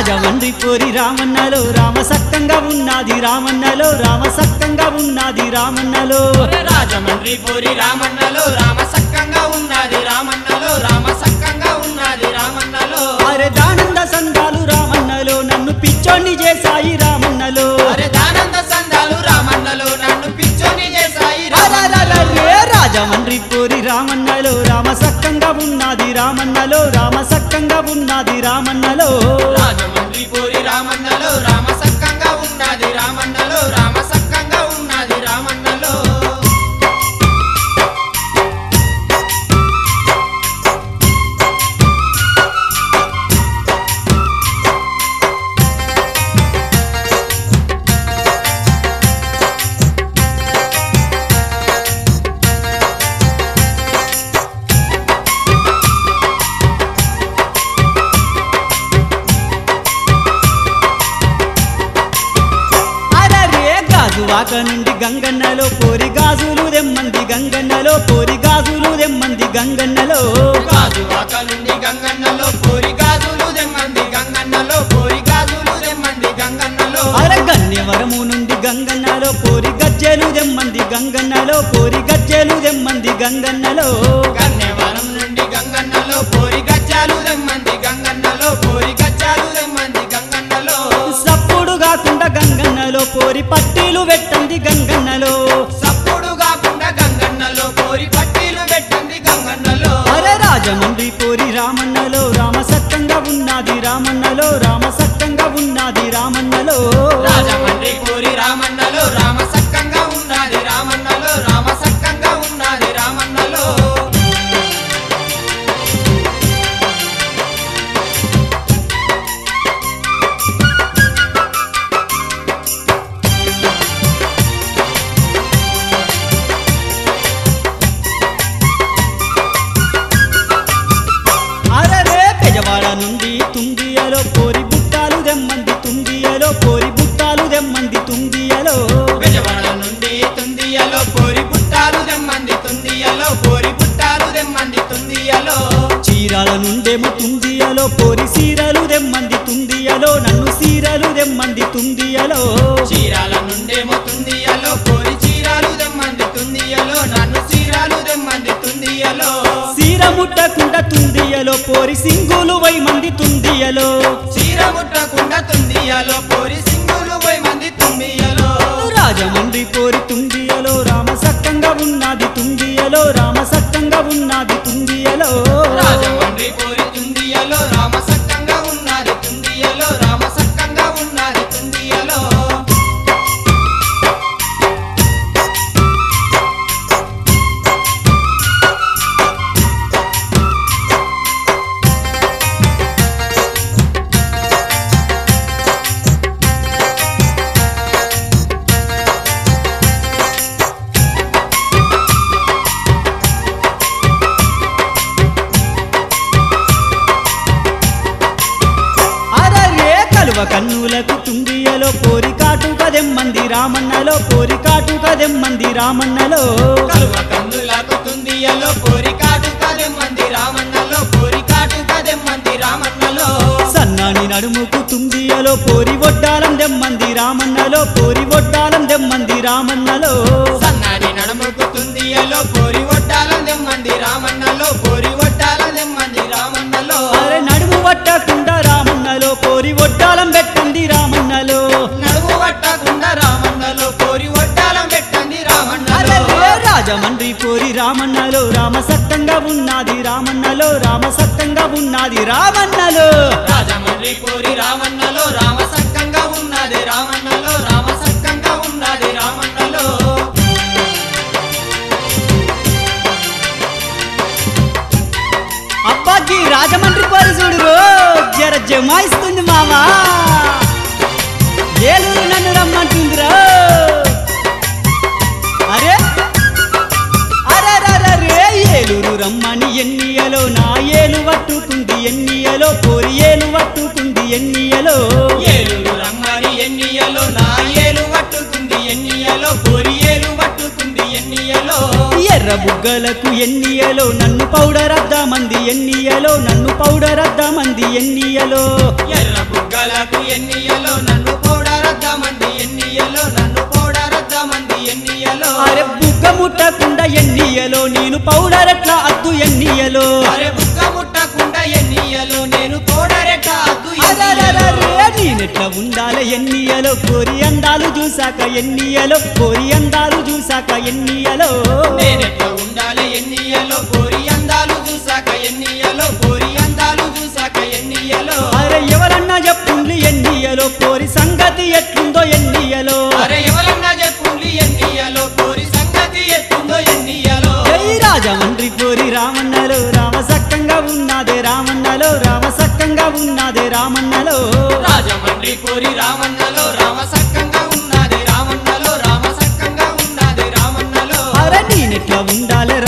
రాజమండ్రి పోరి రామన్నలో రామ సక్కంగా ఉన్నది రామన్నలో రామ సక్కంగా ఉన్నది రామన్నలో ఒరే రాజమండ్రి పూరి రామన్నలో రామ సక్కంగా ఉన్నది రామన్నలో రామ సక్కంగా ఉన్నది రామన్నలో అరే దానంద సంఘాలు రామన్నలో నన్ను పిచ్చోని చేశాయి రామన్నలో అరే దానంద సందాలు రామన్నలో నన్ను పిచ్చోని చేశాయి రామన్నలో. అరెరెరెరె, రాజమండ్రి పోరి రామన్నలో రామ సక్కంగా ఉన్నది రామన్నలో రామ సక్కంగా ఉన్నది రామన్నలో రాజమండ్రి పూరి రామన్నలో రామ సక్కంగా ఉన్నది రామన్నలో రామ సక్కంగా ఉన్నది రామన్నలో అరరే గాజువాక నుండి గంగన్నలో పోరి గాజులు దెమ్మంది గంగన్నలో పోరి గాజులు దెమ్మంది గంగన్నలో గాజువాక నుండి గంగన్నలో పోరి గాజులు దెమ్మంది గంగన్నలో పోరి గాజులు దెమ్మంది గంగన్నలో అర గన్యవరము నుండి గంగన్నలో పోరి గజ్జెలు దెమ్మంది గంగన్నలో పోరి గజ్జెలు దెమ్మంది గంగన్నలో కన్యవరం నుండి గంగన్నలో పోరి గచ్చాలు దెమ్మంది గంగన్నలో పోరి గచ్చాలు దెమ్మంది గంగన్నలో సప్పుడు కాకుండా గంగన్నలో పోరి పట్టీలు పెట్టంది గంగన్నలో సప్పుడు కాకుండా గంగన్నలో పోరి పట్టీలు పెట్టండి గంగన్నలో అరే రాజమండ్రి పోరి రామన్నలో రామ సక్కంగా ఉన్నది రామన్నలో రామ సక్కంగా ఉన్నది రామన్నలో రాజమండ్రి పోరి రామన్నలో రామ సక్కంగా ఉన్నది రామన్నలో రామ సక్కంగా ఉన్నది రామన్నలో అరరే పెజవాడ నుండి తుంగియలో పోరి బుట్టాలు దెమ్మంది తుంగియలో పోరి బుట్టాలు దెమ్మంది తుంగియలో బెజవాడ నుండి తుందియలో పోరి పుట్టాలు దెమ్మంది తుందియలో పోరి పుట్టాలు దెమ్మంది తుందియలో చీరాల నుండేమో తుంగియలో పోరి సీరలు దెమ్మంది తుంగియలో నన్ను సీరలు దెమ్మంది తుంగియలో చీరాల నుండేమో తుందియలో పోరి చీరాలు దెమ్మంది తుందియలో నన్ను చీరాలు దెమ్మంది తుందియలో సీర ముట్టకుండా తుందియలో పోరి సింగులు వై మంది తుందియలో చీర ముట్టకుండా తుందియలో పోరి సింగులు పోయి మంది తుందియలో రాజమండ్రి పోరి తుంగియలో రామ సక్కంగా ఉన్నది తుంగియలో రామ సక్కంగా ఉన్నది తుంగియలో రాజమండ్రి పోరి తుందియలో రామ సక్కంగా ఉన్నది తుందియలో రామ సక్కంగా ఉన్నది తుందియలో అరరే కలువ కన్నులకు తుంగియలో పోరి కాటుక దెమ్మంది రామన్నలో పోరి కాటుక దెమ్మంది రామన్నలో కలువ కందులకు తుందియలో పోరి కాటు కదెమ్మంది రామన్నలో పోరి కాటు కదెమ్మంది రామన్నలో సన్నాని నడుముకు తుంగియలో పోరి ఒడ్డాలం దెమ్మంది రామన్నలో పోరి ఒడ్డాలం దెమ్మంది రామన్నలో సన్నాడి నడుముకు తుందియలో పోరి ఒట్టాలం దెమ్మంది రామన్నలో పోరి ఒట్టాలం దెమ్మంది రామన్నలో అరే నడుము పట్టకుండా రామన్నలో పోరి ఒడ్డాలం పెట్టండి రామన్నలో నడుము పట్టకుండా రామన్నలో పోరి ఒట్టాలం పెట్టండి రామన్నలో అరే రాజమండ్రి పోరి రామన్నలో రామ సత్తంగా ఉన్నది రామన్నలో రామ సత్తంగా ఉన్నది రామన్నలో రాజమండ్రి పోరి రామన్నలో రామ సక్కంగా ఉన్నది రామన్నలో రామ సక్కంగా ఉన్నది రామన్నలో అబ్బాకి రాజమండ్రి పోరి చూడు జర జమాయిస్తుంది మామా ఏలూరు నన్ను రమ్మంటుందిరా అరే అరే ఏలూరు రమ్మని ఎన్నియలో నా ఏలు పట్టుకుంది ఎన్నియలో పోరి ఏలు పట్టుకుంది ఎన్నియలో ఏలుగు రమ్మని ఎన్నియలో నా ఏలు పట్టుకుంది ఎన్నియలో పోరి ఏలు పట్టుకుంది ఎన్నియలో ఎర్ర ఎర్ర బుగ్గలకు ఎన్నియలో నన్ను పౌడర్ మంది ఎన్నియలో నన్ను పౌడర్ మంది ఎన్నియలో ఎర్ర బుగ్గలకు ఎన్నియలో నన్ను పోడరద్దామంది ఎన్నియలో నన్ను పోడరద్దామంది ఎన్నియలో అరే బుగ్గ ముట్టకుండా ఎన్నియలో నేను పౌడర్ ఎట్లా అద్దు ఎన్నియలో అరే బుగ్గ ముట్టకుండా ఎన్నియలో నేను పోడరెట్ట అద్దు అరెరెరెరె, నేనెట్లా ఉండాలి ఎన్నియలో కోరి అందాలు చూసాక ఎన్నియలో కోరి అందాలు చూసాక ఎన్నియలో నేనెట్ల ఉండాలి ఎన్నియలో కోరి అందాలు చూసాక ఎన్నియలో కోరి అందాలు చూసాక ఎన్నియలో అరే ఎవరన్నా చెప్పుండ్లి ఎన్నియలో కోరి సంగతి ఎట్లుందో ఎన్నియలో అరే ఎవరన్నా చెప్పుండి ఎన్నియలో కోరి సంగతి ఎత్తుందో ఎన్నియలో జై రాజమండ్రి కోరి రామన్నలో రామ సక్కంగా ఉన్నదే రామన్నలో రామ సక్కంగా ఉన్నదే రామన్నలో రాజమండ్రి కోరి రామన్నలో రామ సక్కంగా ఉన్నది రామన్నలో రామ సక్కంగా ఉన్నది రామన్నలో అరే నేనెట్లా ఉండాలి